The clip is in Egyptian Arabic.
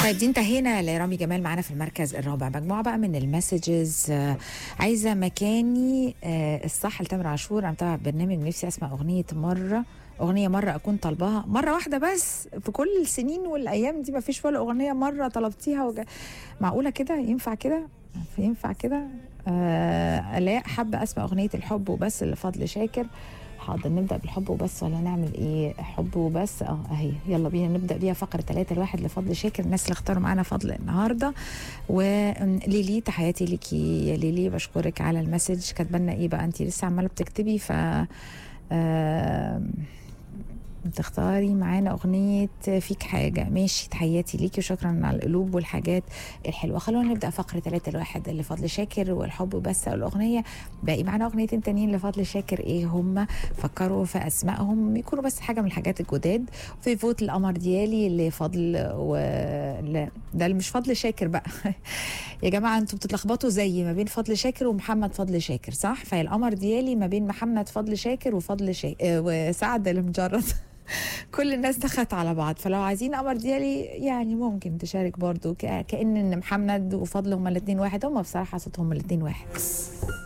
طيب دي انتهينا لرامي جمال معانا في المركز الرابع مجموعه بقى من المسجز آه، عايزه مكاني آه، الصح لتامر عاشور انا متابعه برنامج نفسي اسمع اغنيه مره اغنيه مره اكون طالباها مره واحده بس في كل السنين والايام دي ما فيش ولا اغنيه مره طلبتيها وج... معقوله كده ينفع كده ينفع كده آه الاء حابه اسمع اغنيه الحب وبس لفضل شاكر حاضر نبدا بالحب وبس ولا نعمل ايه حب وبس اه اهي يلا بينا نبدا بيها فقره ثلاثة الواحد لفضل شاكر الناس اللي اختاروا معانا فضل النهارده وليلي تحياتي ليكي يا ليلي بشكرك على المسج كاتبه لنا ايه بقى انت لسه عماله بتكتبي ف آم، بتختاري معانا أغنية فيك حاجة ماشي تحياتي ليكي وشكرا على القلوب والحاجات الحلوة خلونا نبدأ فقرة ثلاثة الواحد لفضل شاكر والحب بس الأغنية باقي معانا أغنيتين تانيين لفضل شاكر إيه هم فكروا في أسمائهم يكونوا بس حاجة من الحاجات الجداد في فوت القمر ديالي لفضل و لا ده اللي مش فضل شاكر بقى يا جماعة انتوا بتتلخبطوا زي ما بين فضل شاكر ومحمد فضل شاكر صح فهي القمر ديالي ما بين محمد فضل شاكر وفضل شاكر وسعد المجرد كل الناس دخلت على بعض فلو عايزين قمر ديالي يعني ممكن تشارك برضو ك- كأن ان محمد وفضل هما الاثنين واحد هما بصراحة صوتهم الاثنين واحد